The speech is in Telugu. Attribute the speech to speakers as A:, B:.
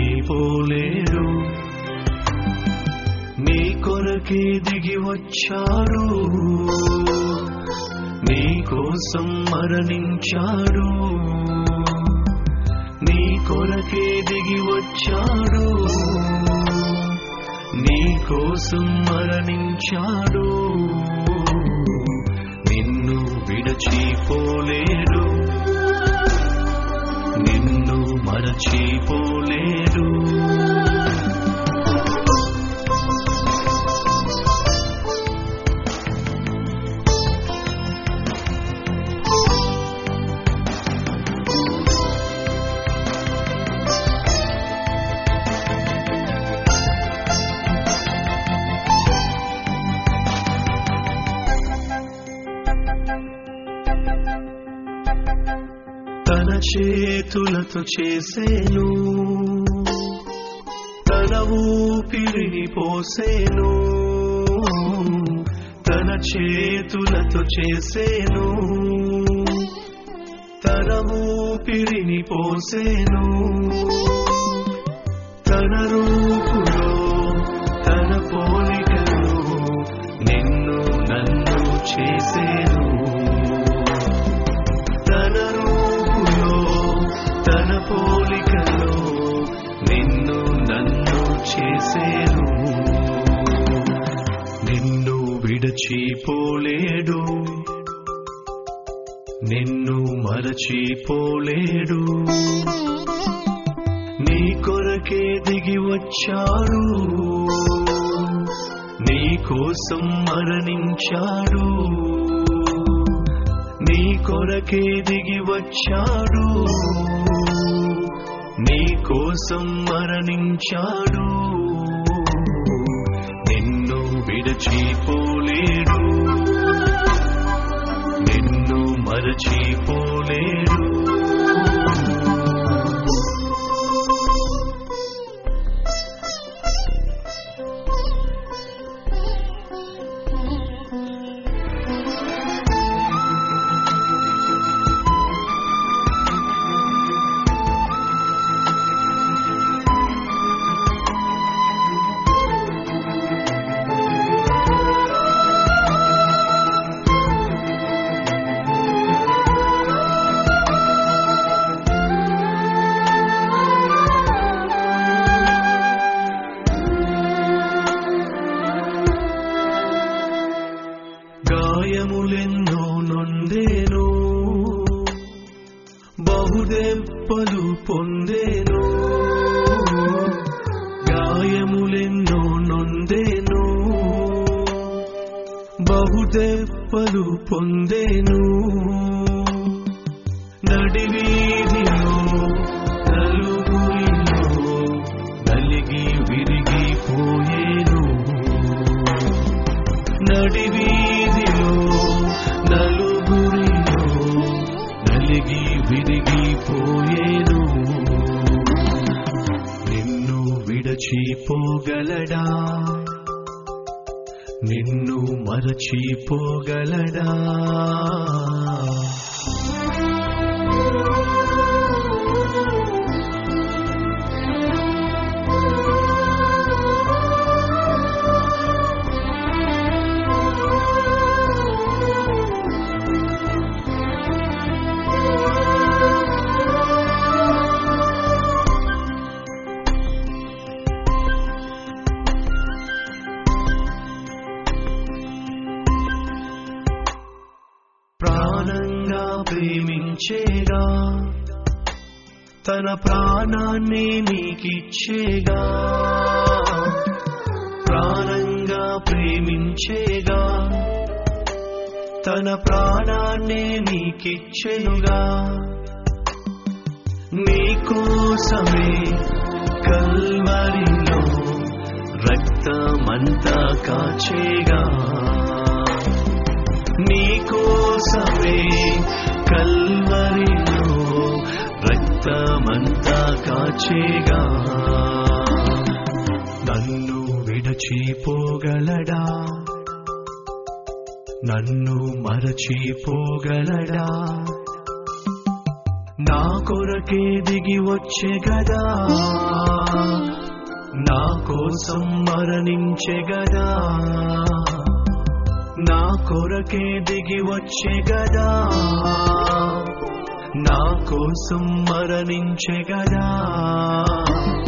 A: విడచిపోలేడు నీ కొరకే దిగి వచ్చాడు నీ కోసం మరణించాడు నీ కొరకే దిగి వచ్చాడు నీ కోసం మరణించాడు నిన్ను విడచిపోలేడు నిన్ను మరచిపోలేడు తన చేతులతో చేసేను తన ఊపిరిని పోసేను తన చేతులతో చేసేను తన ఊపిరిని పోసేను తన రూపులో తన పోలికలో నిన్ను నన్ను చేసేను తన రూపులో తన పోలికలో నిన్ను నన్ను చేసేను నిన్ను విడచిపోలేడు నిన్ను మరచిపోలేడు నీ కొరకే దిగి వచ్చాడు నీ కోసం మరణించాడు నీ కొరకే దిగి వచ్చాడు నీ కోసం మరణించాడు నిన్ను విడచిపోలేడు నిన్ను మరచిపోలేడు గాయములెన్నో నొందేను బహుదెప్పలు పొందేను గాయములెన్నో నొందేను బహుదెప్పలు పొందేను నడివీధిలో నలుగురిలో నలిగి విరిగిపోయేను నడివీధిలో నలుగురిలో నలిగి విరిగిపోయేను నిన్ను విడచిపోగలడా నిన్ను మరచిపోగలడా ప్రాణంగా ప్రేమించేగా తన ప్రాణాన్ని నీకిచ్చేగా ప్రాణంగా ప్రేమించేగా తన ప్రాణాన్ని నీకిచ్చెనుగా నీకోసమే కల్వరిలో రక్తమంతా కాచేగా నీకోసమే కల్వరిలో రక్తమంతా కాచేగా నన్ను విడచిపోగలడా నన్ను మరచిపోగలడా నా కొరకే దిగి వచ్చే గదా కోసం మరణించే గదా నా కొరకే దిగి వచ్చే గదా నా కోసం మరణించే గదా